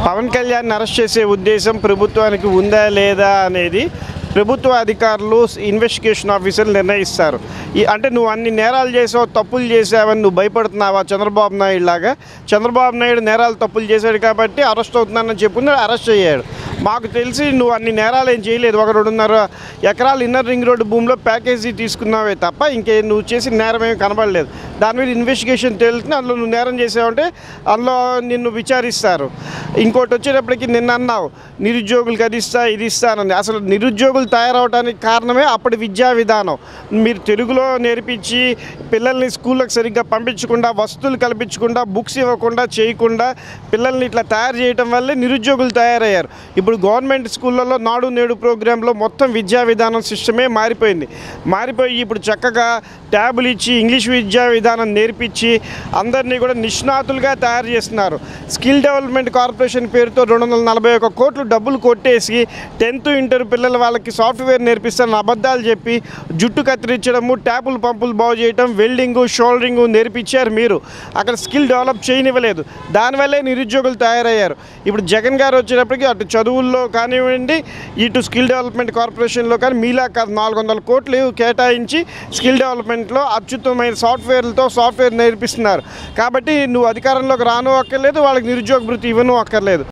Pawan Kalyan arrest చేసే ఉద్దేశం ప్రభుత్వానికి ఉందా లేదా అనేది ప్రభుత్వ అధికారులు ఇన్వెస్టిగేషన్ ఆఫీసర్లు నిర్ణయిస్తారు ఈ అంటే నువ్వు అన్ని నేరాలు చేసావు తప్పులు చేసావని నువ్వు భయపడుతున్నావా చంద్రబాబు నాయుడు లాగా చంద్రబాబు నాయుడు నేరాలు తప్పులు చేశాడు కాబట్టి అరెస్ట్ అవుతున్నానని చెప్పుకుని అరెస్ట్ అయ్యాడు మాకు తెలిసి నువ్వు అన్ని నేరాలు ఏం చేయలేదు ఒక రెండున్నర ఎకరాలు ఇన్నర్ రింగ్ రోడ్డు భూమిలో ప్యాకేజీ తీసుకున్నావే తప్ప ఇంకే నువ్వు చేసిన నేరం ఏమి కనబడలేదు దాని మీద ఇన్వెస్టిగేషన్ తెలుస్తుంది అందులో నువ్వు నేరం చేసావంటే అందులో నిన్ను విచారిస్తారు ఇంకోటి వచ్చేటప్పటికి నిన్న అన్నావు నిరుద్యోగులకు అది ఇస్తా ఇది ఇస్తానని అసలు నిరుద్యోగులు తయారవడానికి కారణమే అప్పటి విద్యా విధానం మీరు తెలుగులో నేర్పించి పిల్లల్ని స్కూళ్ళకి సరిగ్గా పంపించకుండా వస్తువులు కల్పించకుండా బుక్స్ ఇవ్వకుండా చేయకుండా పిల్లల్ని ఇట్లా తయారు చేయడం వల్లే నిరుద్యోగులు తయారయ్యారు ఇప్పుడు గవర్నమెంట్ స్కూళ్ళల్లో నాడు నేడు ప్రోగ్రాంలో మొత్తం విద్యా విధానం సిస్టమే మారిపోయింది మారిపోయి ఇప్పుడు చక్కగా ట్యాబులు ఇచ్చి ఇంగ్లీష్ విద్యా విధానం నేర్పించి అందరినీ కూడా నిష్ణాతులుగా తయారు చేస్తున్నారు స్కిల్ డెవలప్మెంట్ కార్పొరేషన్ పేరుతో రెండు వందల నలభై ఒక కోట్లు డబ్బులు కొట్టేసి టెన్త్ ఇంటర్ పిల్లల వాళ్ళకి సాఫ్ట్వేర్ నేర్పిస్తారని అబద్ధాలు చెప్పి జుట్టు కత్తిరించడము ట్యాపులు పంపులు బాగు చేయడం వెల్డింగ్ షోల్డరింగ్ నేర్పించారు మీరు అక్కడ స్కిల్ డెవలప్ చేయనివ్వలేదు దానివల్లే నిరుద్యోగులు తయారయ్యారు ఇప్పుడు జగన్ గారు వచ్చేటప్పటికి అటు చదువుల్లో కానివ్వండి ఇటు స్కిల్ డెవలప్మెంట్ కార్పొరేషన్లో కానీ మీలా కాదు నాలుగు వందల కోట్లు కేటాయించి స్కిల్ డెవలప్మెంట్లో అత్యుత్తమైన సాఫ్ట్వేర్లతో సాఫ్ట్వేర్ నేర్పిస్తున్నారు కాబట్టి నువ్వు అధికారంలోకి రాను అక్కర్లేదు వాళ్ళకి నిరుద్యోగ భృతి ఇవ్వను అక్కర్లేదు